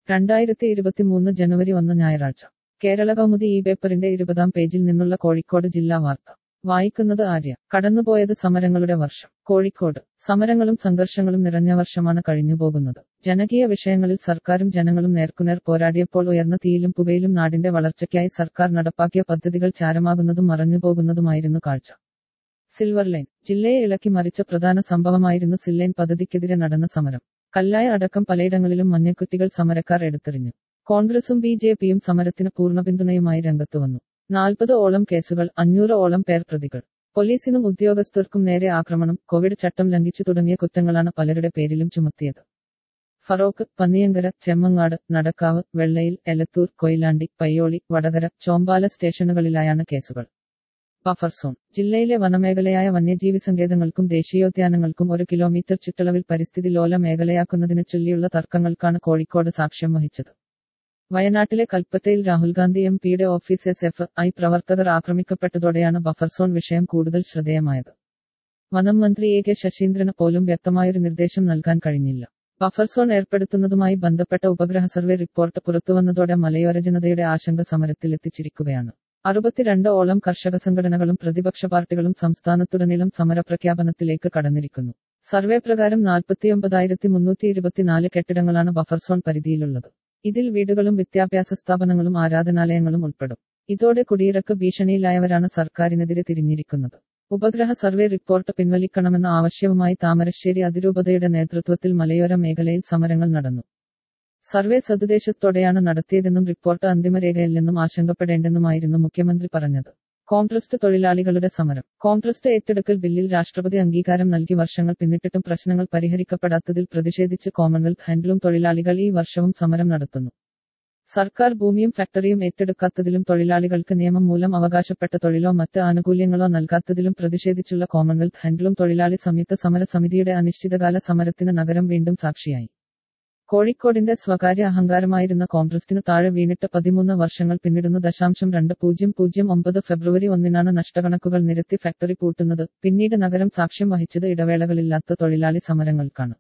രണ്ടായിരത്തി ഇരുപത്തിമൂന്ന് ജനുവരി ഒന്ന് ഞായറാഴ്ച കേരള കൗമുദി ഈ പേപ്പറിന്റെ ഇരുപതാം പേജിൽ നിന്നുള്ള കോഴിക്കോട് ജില്ലാ വാർത്ത വായിക്കുന്നത് ആര്യ കടന്നുപോയത് സമരങ്ങളുടെ വർഷം കോഴിക്കോട് സമരങ്ങളും സംഘർഷങ്ങളും നിറഞ്ഞ വർഷമാണ് കഴിഞ്ഞുപോകുന്നത് ജനകീയ വിഷയങ്ങളിൽ സർക്കാരും ജനങ്ങളും നേർക്കുനേർ പോരാടിയപ്പോൾ ഉയർന്ന തീയിലും പുകയിലും നാടിന്റെ വളർച്ചയ്ക്കായി സർക്കാർ നടപ്പാക്കിയ പദ്ധതികൾ ചാരമാകുന്നതും മറഞ്ഞുപോകുന്നതുമായിരുന്നു കാഴ്ച സിൽവർ ലൈൻ ജില്ലയെ ഇളക്കി മറിച്ച പ്രധാന സംഭവമായിരുന്നു സില്ലൈൻ പദ്ധതിക്കെതിരെ നടന്ന സമരം കല്ലായ അടക്കം പലയിടങ്ങളിലും മഞ്ഞക്കുത്തികൾ സമരക്കാർ എടുത്തെറിഞ്ഞു കോൺഗ്രസും ബി ജെ പിയും സമരത്തിന് പൂർണ്ണ പിന്തുണയുമായി രംഗത്തു വന്നു നാൽപ്പത് ഓളം കേസുകൾ അഞ്ഞൂറ് ഓളം പേർ പ്രതികൾ പോലീസിനും ഉദ്യോഗസ്ഥർക്കും നേരെ ആക്രമണം കോവിഡ് ചട്ടം ലംഘിച്ചു തുടങ്ങിയ കുറ്റങ്ങളാണ് പലരുടെ പേരിലും ചുമത്തിയത് ഫറോക്ക് പന്നിയങ്കര ചെമ്മങ്ങാട് നടക്കാവ് വെള്ളയിൽ എലത്തൂർ കൊയിലാണ്ടി പയ്യോളി വടകര ചോമ്പാല സ്റ്റേഷനുകളിലായാണ് കേസുകൾ ബഫർ സോൺ ജില്ലയിലെ വനമേഖലയായ വന്യജീവി സങ്കേതങ്ങൾക്കും ദേശീയോദ്യാനങ്ങൾക്കും ഒരു കിലോമീറ്റർ ചുറ്റളവിൽ പരിസ്ഥിതി ലോല മേഖലയാക്കുന്നതിന് ചൊല്ലിയുള്ള തർക്കങ്ങൾക്കാണ് കോഴിക്കോട് സാക്ഷ്യം വഹിച്ചത് വയനാട്ടിലെ കൽപ്പറ്റയിൽ രാഹുൽ ഗാന്ധി എം പിയുടെ ഓഫീസ് എസ് എഫ് ഐ പ്രവർത്തകർ ആക്രമിക്കപ്പെട്ടതോടെയാണ് ബഫർ സോൺ വിഷയം കൂടുതൽ ശ്രദ്ധേയമായത് വനം മന്ത്രി എ കെ ശശീന്ദ്രന് പോലും വ്യക്തമായൊരു നിർദ്ദേശം നൽകാൻ കഴിഞ്ഞില്ല ബഫർ സോൺ ഏർപ്പെടുത്തുന്നതുമായി ബന്ധപ്പെട്ട ഉപഗ്രഹ സർവേ റിപ്പോർട്ട് പുറത്തുവന്നതോടെ മലയോര ജനതയുടെ ആശങ്ക സമരത്തിലെത്തിച്ചിരിക്കുകയാണ് അറുപത്തിരണ്ട് ഓളം കർഷക സംഘടനകളും പ്രതിപക്ഷ പാർട്ടികളും സംസ്ഥാനത്തുടനീളം സമരപ്രഖ്യാപനത്തിലേക്ക് കടന്നിരിക്കുന്നു സർവേ പ്രകാരം നാൽപ്പത്തിയൊമ്പതായിരത്തി മുന്നൂറ്റി ഇരുപത്തിനാല് കെട്ടിടങ്ങളാണ് ബഫർ സോൺ പരിധിയിലുള്ളത് ഇതിൽ വീടുകളും വിദ്യാഭ്യാസ സ്ഥാപനങ്ങളും ആരാധനാലയങ്ങളും ഉൾപ്പെടും ഇതോടെ കുടിയിറക്ക് ഭീഷണിയിലായവരാണ് സർക്കാരിനെതിരെ തിരിഞ്ഞിരിക്കുന്നത് ഉപഗ്രഹ സർവേ റിപ്പോർട്ട് പിൻവലിക്കണമെന്ന ആവശ്യവുമായി താമരശ്ശേരി അതിരൂപതയുടെ നേതൃത്വത്തിൽ മലയോര മേഖലയിൽ സമരങ്ങൾ നടന്നു സർവേ സതുദ്ദേശത്തോടെയാണ് നടത്തിയതെന്നും റിപ്പോർട്ട് അന്തിമരേഖയല്ലെന്നും ആശങ്കപ്പെടേണ്ടെന്നുമായിരുന്നു മുഖ്യമന്ത്രി പറഞ്ഞത് കോൺട്രസ്റ്റ് തൊഴിലാളികളുടെ സമരം കോൺട്രസ്റ്റ് ഏറ്റെടുക്കൽ ബില്ലിൽ രാഷ്ട്രപതി അംഗീകാരം നൽകി വർഷങ്ങൾ പിന്നിട്ടിട്ടും പ്രശ്നങ്ങൾ പരിഹരിക്കപ്പെടാത്തതിൽ പ്രതിഷേധിച്ച് കോമൺവെൽത്ത് ഹാൻഡ്ലൂം തൊഴിലാളികൾ ഈ വർഷവും സമരം നടത്തുന്നു സർക്കാർ ഭൂമിയും ഫാക്ടറിയും ഏറ്റെടുക്കാത്തതിലും തൊഴിലാളികൾക്ക് നിയമം മൂലം അവകാശപ്പെട്ട തൊഴിലോ മറ്റ് ആനുകൂല്യങ്ങളോ നൽകാത്തതിലും പ്രതിഷേധിച്ചുള്ള കോമൺവെൽത്ത് ഹാൻഡ്ലൂം തൊഴിലാളി സംയുക്ത സമര സമിതിയുടെ അനിശ്ചിതകാല സമരത്തിന് നഗരം വീണ്ടും സാക്ഷിയായി കോഴിക്കോടിന്റെ സ്വകാര്യ അഹങ്കാരമായിരുന്ന കോൺഗ്രസിന് താഴെ വീണിട്ട് പതിമൂന്ന് വർഷങ്ങൾ പിന്നിടുന്നു ദശാംശം രണ്ട് പൂജ്യം പൂജ്യം ഒമ്പത് ഫെബ്രുവരി ഒന്നിനാണ് നഷ്ടകണക്കുകൾ നിരത്തി ഫാക്ടറി പൂട്ടുന്നത് പിന്നീട് നഗരം സാക്ഷ്യം വഹിച്ചത് ഇടവേളകളില്ലാത്ത തൊഴിലാളി സമരങ്ങൾക്കാണ്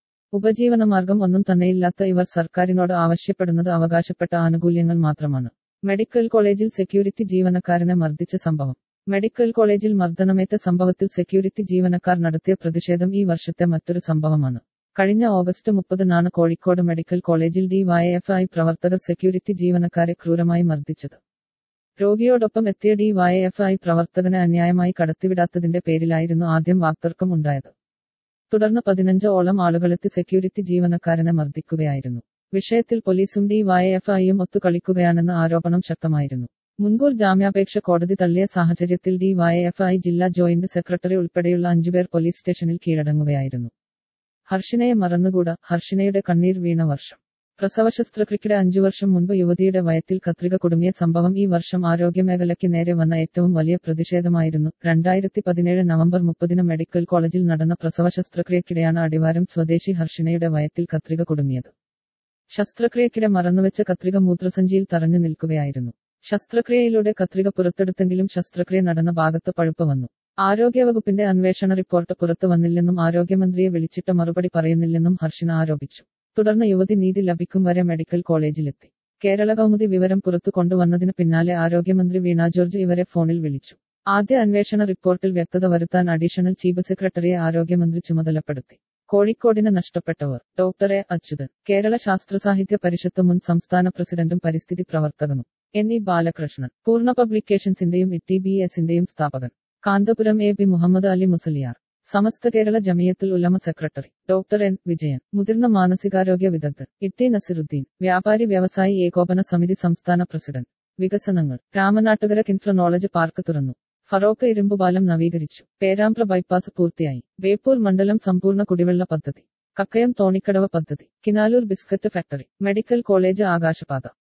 ഉപജീവനമാർഗം ഒന്നും തന്നെയില്ലാത്ത ഇവർ സർക്കാരിനോട് ആവശ്യപ്പെടുന്നത് അവകാശപ്പെട്ട ആനുകൂല്യങ്ങൾ മാത്രമാണ് മെഡിക്കൽ കോളേജിൽ സെക്യൂരിറ്റി ജീവനക്കാരനെ മർദ്ദിച്ച സംഭവം മെഡിക്കൽ കോളേജിൽ മർദ്ദനമേറ്റ സംഭവത്തിൽ സെക്യൂരിറ്റി ജീവനക്കാർ നടത്തിയ പ്രതിഷേധം ഈ വർഷത്തെ മറ്റൊരു സംഭവമാണ് കഴിഞ്ഞ ഓഗസ്റ്റ് മുപ്പതിനാണ് കോഴിക്കോട് മെഡിക്കൽ കോളേജിൽ ഡി വൈഎഫ്ഐ പ്രവർത്തകർ സെക്യൂരിറ്റി ജീവനക്കാരെ ക്രൂരമായി മർദ്ദിച്ചത് രോഗിയോടൊപ്പം എത്തിയ ഡി വൈഎഫ്ഐ പ്രവർത്തകനെ അന്യായമായി കടത്തിവിടാത്തതിന്റെ പേരിലായിരുന്നു ആദ്യം വാക്തർക്കം ഉണ്ടായത് തുടർന്ന് പതിനഞ്ച് ഓളം ആളുകളെത്തി സെക്യൂരിറ്റി ജീവനക്കാരനെ മർദ്ദിക്കുകയായിരുന്നു വിഷയത്തിൽ പോലീസും ഡി വൈഎഫ്ഐയും ഒത്തുകളിക്കുകയാണെന്ന ആരോപണം ശക്തമായിരുന്നു മുൻകൂർ ജാമ്യാപേക്ഷ കോടതി തള്ളിയ സാഹചര്യത്തിൽ ഡി വൈഎഫ്ഐ ജില്ലാ ജോയിന്റ് സെക്രട്ടറി ഉൾപ്പെടെയുള്ള അഞ്ചുപേർ പോലീസ് സ്റ്റേഷനിൽ കീഴടങ്ങുകയായിരുന്നു ഹർഷിനയെ മറന്നുകൂടാ ഹർഷിനയുടെ കണ്ണീർ വീണ വർഷം പ്രസവ ശസ്ത്രക്രിയയുടെ അഞ്ചു വർഷം മുൻപ് യുവതിയുടെ വയറ്റിൽ കത്രിക കുടുങ്ങിയ സംഭവം ഈ വർഷം ആരോഗ്യമേഖലയ്ക്ക് നേരെ വന്ന ഏറ്റവും വലിയ പ്രതിഷേധമായിരുന്നു രണ്ടായിരത്തി പതിനേഴ് നവംബർ മുപ്പതിന് മെഡിക്കൽ കോളേജിൽ നടന്ന പ്രസവ ശസ്ത്രക്രിയക്കിടെയാണ് അടിവാരം സ്വദേശി ഹർഷിനയുടെ വയറ്റിൽ കത്രിക കുടുങ്ങിയത് ശസ്ത്രക്രിയക്കിടെ മറന്നുവെച്ച കത്രിക മൂത്രസഞ്ചിയിൽ തറഞ്ഞു നിൽക്കുകയായിരുന്നു ശസ്ത്രക്രിയയിലൂടെ കത്രിക പുറത്തെടുത്തെങ്കിലും ശസ്ത്രക്രിയ നടന്ന ഭാഗത്ത് പഴുപ്പ് വന്നു ആരോഗ്യവകുപ്പിന്റെ അന്വേഷണ റിപ്പോർട്ട് പുറത്തു വന്നില്ലെന്നും ആരോഗ്യമന്ത്രിയെ വിളിച്ചിട്ട് മറുപടി പറയുന്നില്ലെന്നും ഹർഷിന ആരോപിച്ചു തുടർന്ന് യുവതി നീതി ലഭിക്കും വരെ മെഡിക്കൽ കോളേജിലെത്തി കേരള കൗമുദി വിവരം പുറത്തു കൊണ്ടുവന്നതിന് പിന്നാലെ ആരോഗ്യമന്ത്രി വീണ ജോർജ് ഇവരെ ഫോണിൽ വിളിച്ചു ആദ്യ അന്വേഷണ റിപ്പോർട്ടിൽ വ്യക്തത വരുത്താൻ അഡീഷണൽ ചീഫ് സെക്രട്ടറിയെ ആരോഗ്യമന്ത്രി ചുമതലപ്പെടുത്തി കോഴിക്കോടിന് നഷ്ടപ്പെട്ടവർ ഡോക്ടർ എ അച്യുതൻ കേരള ശാസ്ത്ര സാഹിത്യ പരിഷത്ത് മുൻ സംസ്ഥാന പ്രസിഡന്റും പരിസ്ഥിതി പ്രവർത്തകനും എൻ ഇ ബാലകൃഷ്ണൻ പൂർണ്ണ പബ്ലിക്കേഷൻസിന്റെയും ഇ ബി എസിന്റെയും സ്ഥാപകൻ Kanthapuram A B Muhammad Ali Musliyar Samastha Kerala Jamiyyathul Ulama secretary doctor N Vijayan മുതിർന്ന മാനസികാരോഗ്യ വിദഗ്ധൻ ഇട്ടി നസിറുദ്ദീൻ വ്യാപാരി വ്യവസായി ഏകോപന സമിതി സംസ്ഥാന പ്രസിഡന്റ് വികസനങ്ങൾ രാമനാട്ടുകര കിൻഫ്ര നോളജ് പാർക്ക് തുറന്നു ഫറോക്ക് ഇരുമ്പുപാലം നവീകരിച്ചു പേരാമ്പ്ര ബൈപ്പാസ് പൂർത്തിയായി ബേപ്പൂർ മണ്ഡലം സമ്പൂർണ്ണ കുടിവെള്ള പദ്ധതി കക്കയം തോണിക്കടവ് പദ്ധതി Kinaloor biscuit factory medical college ആകാശപാത